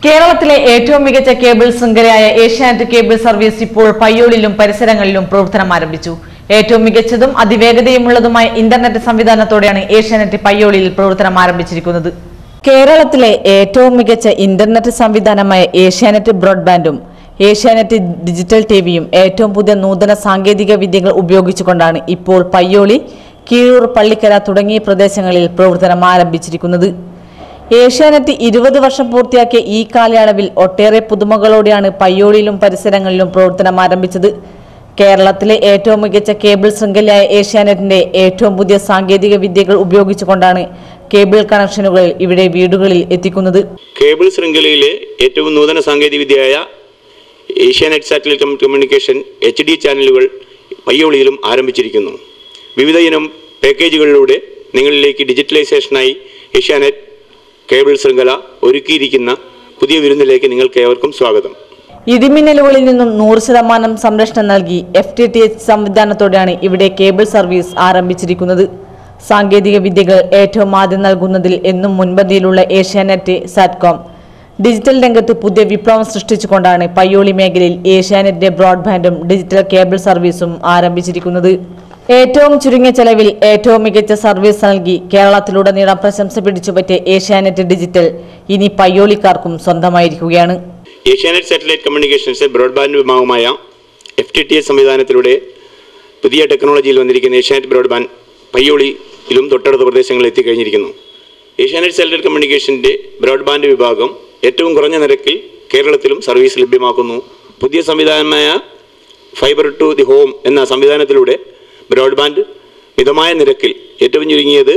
കേരളത്തിലെ ഏറ്റവും മികച്ച കേബിൾ ശൃംഖലയായ ഏഷ്യാനെറ്റ് കേബിൾ സർവീസ് ഇപ്പോൾ പയ്യോളിലും പരിസരങ്ങളിലും പ്രവർത്തനം ആരംഭിച്ചു ഏറ്റവും മികച്ചതും അതിവേഗതയുമുള്ളതുമായ ഇന്റർനെറ്റ് സംവിധാനത്തോടെയാണ് ഏഷ്യാനെറ്റ് പയ്യോളിയിൽ പ്രവർത്തനം ആരംഭിച്ചിരിക്കുന്നത് കേരളത്തിലെ ഏറ്റവും മികച്ച ഇന്റർനെറ്റ് സംവിധാനമായ ഏഷ്യാനെറ്റ് ബ്രോഡ്ബാൻഡും ഏഷ്യാനെറ്റ് ഡിജിറ്റൽ ടിവിയും ഏറ്റവും പുതിയ നൂതന സാങ്കേതിക വിദ്യകൾ ഉപയോഗിച്ചുകൊണ്ടാണ് ഇപ്പോൾ പയ്യോളി കീഴൂർ പള്ളിക്കര തുടങ്ങിയ പ്രദേശങ്ങളിൽ പ്രവർത്തനം ആരംഭിച്ചിരിക്കുന്നത് ഏഷ്യാനെറ്റ് ഇരുപത് വർഷം പൂർത്തിയാക്കിയ ഈ കാലയളവിൽ ഒട്ടേറെ പുതുമകളോടെയാണ് പയ്യോളിയിലും പരിസരങ്ങളിലും പ്രവർത്തനം ആരംഭിച്ചത് കേരളത്തിലെ ഏറ്റവും മികച്ച കേബിൾ ശൃംഖലയായ ഏഷ്യാനെറ്റിന്റെ ഏറ്റവും പുതിയ സാങ്കേതിക വിദ്യകൾ ഉപയോഗിച്ചുകൊണ്ടാണ് കേബിൾ കണക്ഷനുകൾ ഇവിടെ വീടുകളിൽ എത്തിക്കുന്നത് കേബിൾ ശൃംഖലയിലെ ഏറ്റവും നൂതന സാങ്കേതികവിദ്യയായ ഏഷ്യാനെറ്റ് സാറ്റലൈറ്റ് കമ്മ്യൂ- കമ്മ്യൂണിക്കേഷൻ എച്ച് ഡി ചാനലുകൾ പയ്യോളിയിലും ആരംഭിച്ചിരിക്കുന്നു വിവിധ ഇനം പാക്കേജുകളിലൂടെ നിങ്ങളിലേക്ക് ഡിജിറ്റലൈസേഷനായി ഏഷ്യാനെറ്റ് കേബിൾ ശൃംഖല ഒരുക്കിയിരിക്കുന്ന പുതിയ വിരുന്നിലേക്ക് നിങ്ങൾക്ക് ഏവർക്കും സ്വാഗതം ഇടിമിന്നലുകളിൽ നിന്നും നൂറ് ശതമാനം സംരക്ഷണം നൽകി എഫ് ടി ടി എച്ച് സംവിധാനത്തോടെയാണ് ഇവിടെ കേബിൾ സർവീസ് ആരംഭിച്ചിരിക്കുന്നത് സാങ്കേതിക വിദ്യകൾ ഏറ്റവും ആദ്യം നൽകുന്നതിൽ എന്നും മുൻപന്തിയിലുള്ള ഏഷ്യാനെറ്റ് സാറ്റ്കോം ഡിജിറ്റൽ രംഗത്ത് പുതിയ വിപ്ലവം സൃഷ്ടിച്ചുകൊണ്ടാണ് പയ്യോളി മേഖലയിൽ ഏഷ്യാനെറ്റ് ബ്രോഡ്ബാൻഡും ഡിജിറ്റൽ കേബിൾ സർവീസും ആരംഭിച്ചിരിക്കുന്നത് ഏറ്റവും ചുരുങ്ങിയ ചെലവിൽ ഏറ്റവും മികച്ച സർവീസ് നൽകി കേരളത്തിലുടനീളം പ്രശംസ പിടിച്ചുപറ്റിയ ഏഷ്യാനെറ്റ് ഡിജിറ്റൽ ഇനി പയ്യോളിക്കാർക്കും സ്വന്തമായിരിക്കുകയാണ് ഏഷ്യാനെറ്റ് സാറ്റലൈറ്റ് കമ്മ്യൂണിക്കേഷൻസ് ബ്രോഡ്ബാൻഡ് വിഭാഗമായ എഫ് ടി ടി എസ് സംവിധാനത്തിലൂടെ പുതിയ ടെക്നോളജിയിൽ വന്നിരിക്കുന്ന ഏഷ്യാനെറ്റ് ബ്രോഡ്ബാൻഡ് പയ്യോളിയിലും തൊട്ടടുത്ത പ്രദേശങ്ങളിൽ എത്തിക്കഴിഞ്ഞിരിക്കുന്നു ഏഷ്യാനെറ്റ് സാറ്റലൈറ്റ് കമ്മ്യൂണിക്കേഷൻ്റെ ബ്രോഡ്ബാൻഡ് വിഭാഗം ഏറ്റവും കുറഞ്ഞ നിരക്കിൽ കേരളത്തിലും സർവീസ് ലഭ്യമാക്കുന്നു പുതിയ സംവിധാനമായ ഫൈബർ ടു ദി ഹോം എന്ന സംവിധാനത്തിലൂടെ ബ്രോഡ്ബാൻഡ് മിതമായ നിരക്കിൽ ഏറ്റവും ചുരുങ്ങിയത്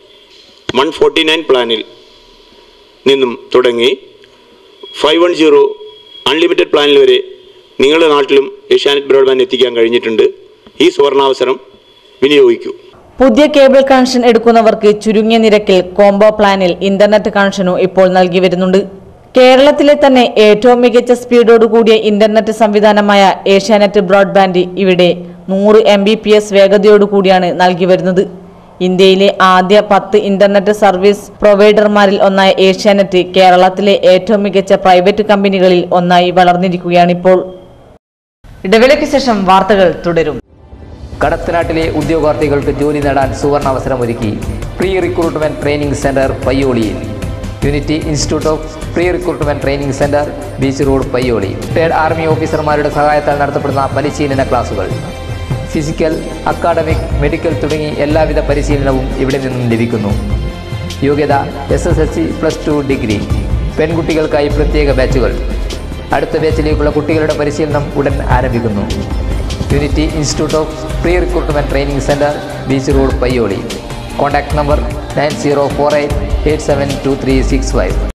വൺ ഫോർട്ടി നയൻ പ്ലാനിൽ നിന്നും തുടങ്ങി ഫൈവ് വൺ സീറോ അൺലിമിറ്റഡ് പ്ലാനിൽ വരെ നിങ്ങളുടെ നാട്ടിലും ഏഷ്യാനെറ്റ് ബ്രോഡ്ബാൻഡ് എത്തിക്കാൻ കഴിഞ്ഞിട്ടുണ്ട് ഈ സുവർണാവസരം വിനിയോഗിക്കൂ പുതിയ കേബിൾ കണക്ഷൻ എടുക്കുന്നവർക്ക് ചുരുങ്ങിയ നിരക്കിൽ കോംബോ പ്ലാനിൽ ഇന്റർനെറ്റ് കണക്ഷനും ഇപ്പോൾ നൽകി വരുന്നുണ്ട് കേരളത്തിലെ തന്നെ ഏറ്റവും മികച്ച സ്പീഡോട് കൂടിയ ഇന്റർനെറ്റ് സംവിധാനമായ ഏഷ്യാനെറ്റ് ബ്രോഡ്ബാൻഡ് ഇവിടെ നൂറ് എം ബി പി എസ് വേഗതയോടുകൂടിയാണ് നൽകി വരുന്നത് ഇന്ത്യയിലെ ആദ്യ പത്ത് ഇന്റർനെറ്റ് സർവീസ് പ്രൊവൈഡർമാരിൽ ഒന്നായ ഏഷ്യാനെറ്റ് കേരളത്തിലെ ഏറ്റവും മികച്ച പ്രൈവറ്റ് കമ്പനികളിൽ ഒന്നായി വളർന്നിരിക്കുകയാണിപ്പോൾ ഇടവേളയ്ക്ക് ശേഷം വാർത്തകൾ തുടരും കടത്തനാട്ടിലെ ഉദ്യോഗാർത്ഥികൾക്ക് ജോലി നേടാൻ സുവർണ അവസരമൊരുക്കി പ്രീ റിക്രൂട്ട്മെന്റ് ട്രെയിനിംഗ് സെന്റർ പയ്യോളിയിൽ unity institute of pre recruitment training centre beach road Payyoli retired army ഓഫീസർമാരുടെ സഹായത്താൽ നടത്തപ്പെടുന്ന പരിശീലന ക്ലാസുകൾ ഫിസിക്കൽ അക്കാഡമിക് മെഡിക്കൽ തുടങ്ങി എല്ലാവിധ പരിശീലനവും ഇവിടെ നിന്നും ലഭിക്കുന്നു യോഗ്യത S S L C plus two degree പെൺകുട്ടികൾക്കായി പ്രത്യേക ബാച്ചുകൾ അടുത്ത ബാച്ചിലേക്കുള്ള കുട്ടികളുടെ പരിശീലനം ഉടൻ ആരംഭിക്കുന്നു unity institute of pre recruitment training centre beach road Payyoli contact number nine zero four eight eight seven two three six five